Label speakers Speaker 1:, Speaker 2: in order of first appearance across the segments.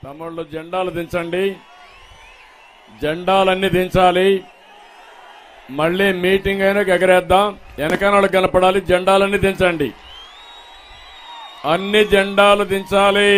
Speaker 1: తమ్ముళ్ళు జెండాలు దించండి జెండాలన్నీ దించాలి మళ్ళీ మీటింగ్ అయినా ఎగరేద్దాం వెనకాల కనపడాలి జెండాలన్నీ దించండి అన్ని జెండాలు దించాలి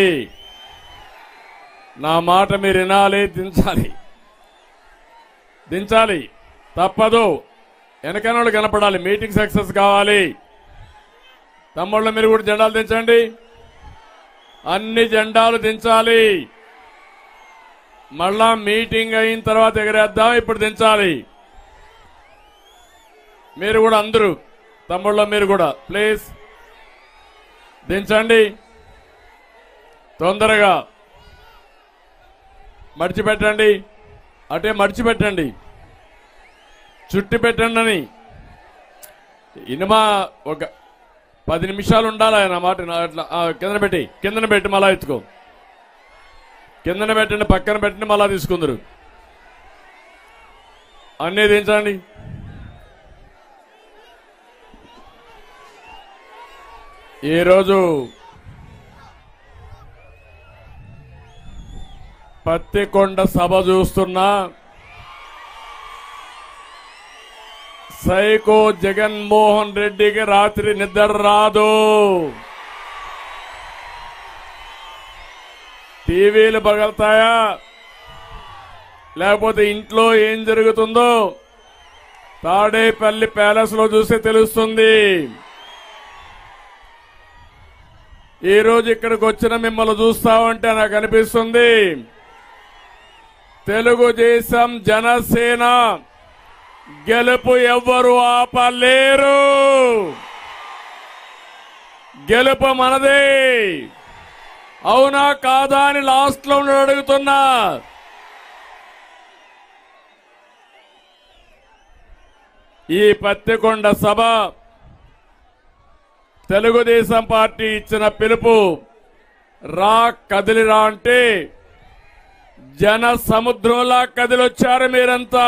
Speaker 1: నా మాట మీరు వినాలి దించాలి దించాలి తప్పదు వెనకాల కనపడాలి మీటింగ్ సక్సెస్ కావాలి తమ్ముళ్ళు మీరు కూడా జెండాలు దించండి అన్ని జెండాలు దించాలి మళ్ళా మీటింగ్ అయిన తర్వాత ఎగరేద్దాం ఇప్పుడు దించాలి మీరు కూడా అందరూ తమ్ముళ్ళ మీరు కూడా ప్లీజ్ దించండి తొందరగా మడిచిపెట్టండి అటే మడిచిపెట్టండి చుట్టి పెట్టండి అని ఇనుమా ఒక పది నిమిషాలు ఉండాలి ఆయన మాట నా అట్లా ఆ, కిందన పెట్టి కిందన పెట్టి మళ్ళా ఎత్తుకో కిందన పెట్టండి పక్కన పెట్టండి మళ్ళా తీసుకుందరు అన్నీ దించండి ఈరోజు పత్తికొండ సభ చూస్తున్నా సైకో జగన్మోహన్ రెడ్డికి రాత్రి నిద్ర రాదు టీవీలు పగలుతాయా లేకపోతే ఇంట్లో ఏం జరుగుతుందో తాడేపల్లి ప్యాలెస్ లో చూస్తే తెలుస్తుంది ఈ రోజు ఇక్కడికి వచ్చిన మిమ్మల్ని చూస్తామంటే నాకు అనిపిస్తుంది తెలుగుదేశం జనసేన గెలుపు ఎవ్వరు ఆపలేరు గెలుపు మనదే అవునా కాదా అని లాస్ట్ లో ఉండి అడుగుతున్నా ఈ పత్తికొండ సభ తెలుగుదేశం పార్టీ ఇచ్చిన పిలుపు రా కదిలిరా అంటే జన సముద్రంలా కదిలొచ్చారు మీరంతా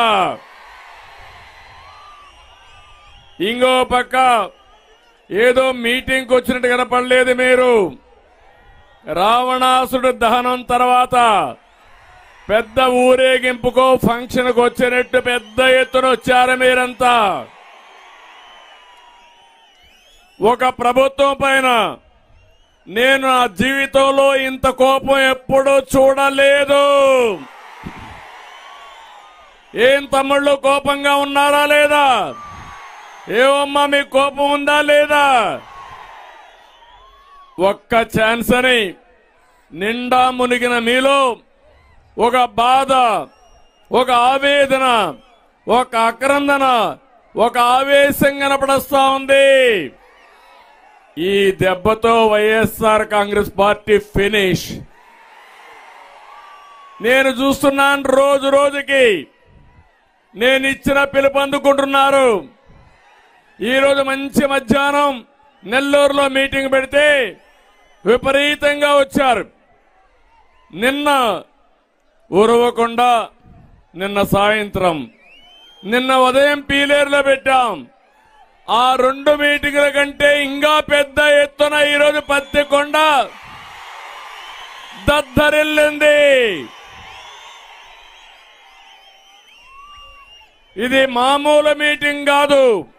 Speaker 1: ఇంకో పక్క ఏదో మీటింగ్కి వచ్చినట్టు కనపడలేదు మీరు రావణాసుడు దహనం తర్వాత పెద్ద ఊరేగింపుకో ఫంక్షన్కు వచ్చినట్టు పెద్ద ఎత్తున వచ్చారు మీరంతా ఒక ప్రభుత్వం పైన నేను నా జీవితంలో ఇంత కోపం ఎప్పుడూ చూడలేదు ఏం తమ్ముళ్ళు కోపంగా ఉన్నారా లేదా ఏమమ్మా మీకు కోపం ఉందా లేదా ఒక్క ఛాన్స్ అని నిండా మునిగిన మీలో ఒక బాధ ఒక ఆవేదన ఒక ఆక్రందన ఒక ఆవేశం కనపడస్తా ఉంది ఈ దెబ్బతో వైఎస్ఆర్ కాంగ్రెస్ పార్టీ ఫినిష్ నేను చూస్తున్నాను రోజు రోజుకి నేను ఇచ్చిన పిలుపు అందుకుంటున్నారు ఈరోజు మంచి మధ్యాహ్నం నెల్లూరులో మీటింగ్ పెడితే విపరీతంగా వచ్చారు నిన్న ఉరవకొండ నిన్న సాయంత్రం నిన్న ఉదయం పీలేరులో పెట్టాం ఆ రెండు మీటింగుల కంటే ఇంకా పెద్ద ఎత్తున ఈరోజు పత్తికొండ దద్దరిల్లింది ఇది మామూలు మీటింగ్ కాదు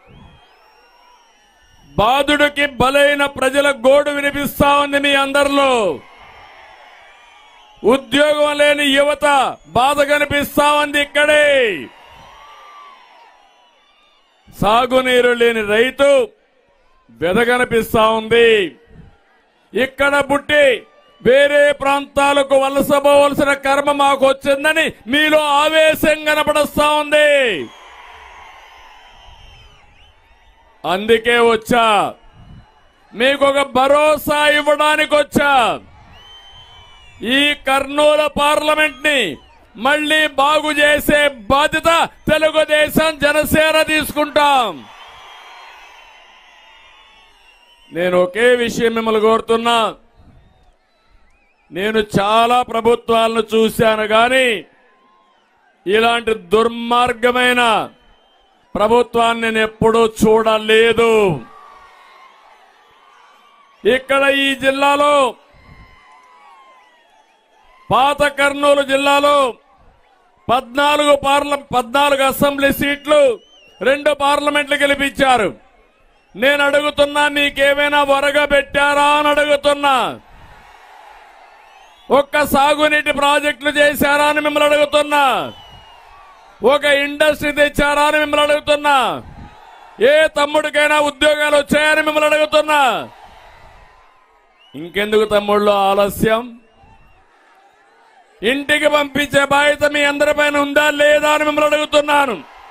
Speaker 1: బాధుడికి బలైన ప్రజల గోడు వినిపిస్తా ఉంది మీ అందరిలో ఉద్యోగం లేని యువత బాధ కనిపిస్తా ఉంది ఇక్కడే సాగునీరు లేని రైతు వెదగనిపిస్తా ఉంది ఇక్కడ పుట్టి వేరే ప్రాంతాలకు వలసపోవలసిన కర్మ మాకు వచ్చిందని మీలో ఆవేశం కనపడస్తా ఉంది అందుకే వచ్చా మీకు ఒక భరోసా ఇవ్వడానికి వచ్చా ఈ కర్నూలు పార్లమెంట్ ని మళ్ళీ బాగు చేసే బాధ్యత తెలుగుదేశం జనసేన తీసుకుంటాం నేను ఒకే విషయం మిమ్మల్ని కోరుతున్నా నేను చాలా ప్రభుత్వాలను చూశాను గాని ఇలాంటి దుర్మార్గమైన ప్రభుత్వాన్ని నేను ఎప్పుడూ చూడలేదు ఇక్కడ ఈ జిల్లాలో పాత కర్నూలు జిల్లాలో పద్నాలుగు పార్ల పద్నాలుగు అసెంబ్లీ సీట్లు రెండు పార్లమెంట్లు గెలిపించారు నేను అడుగుతున్నా మీకేమైనా వరగ పెట్టారా అని అడుగుతున్నా ఒక్క సాగునీటి ప్రాజెక్టులు చేశారా అని మిమ్మల్ని అడుగుతున్నా ఒక ఇండస్ట్రీ తెచ్చారా అని మిమ్మల్ని అడుగుతున్నా ఏ తమ్ముడికైనా ఉద్యోగాలు వచ్చాయని మిమ్మల్ని అడుగుతున్నా ఇంకెందుకు తమ్ముళ్ళు ఆలస్యం ఇంటికి పంపించే బాధ్యత మీ అందరిపైన ఉందా లేదా అని మిమ్మల్ని అడుగుతున్నాను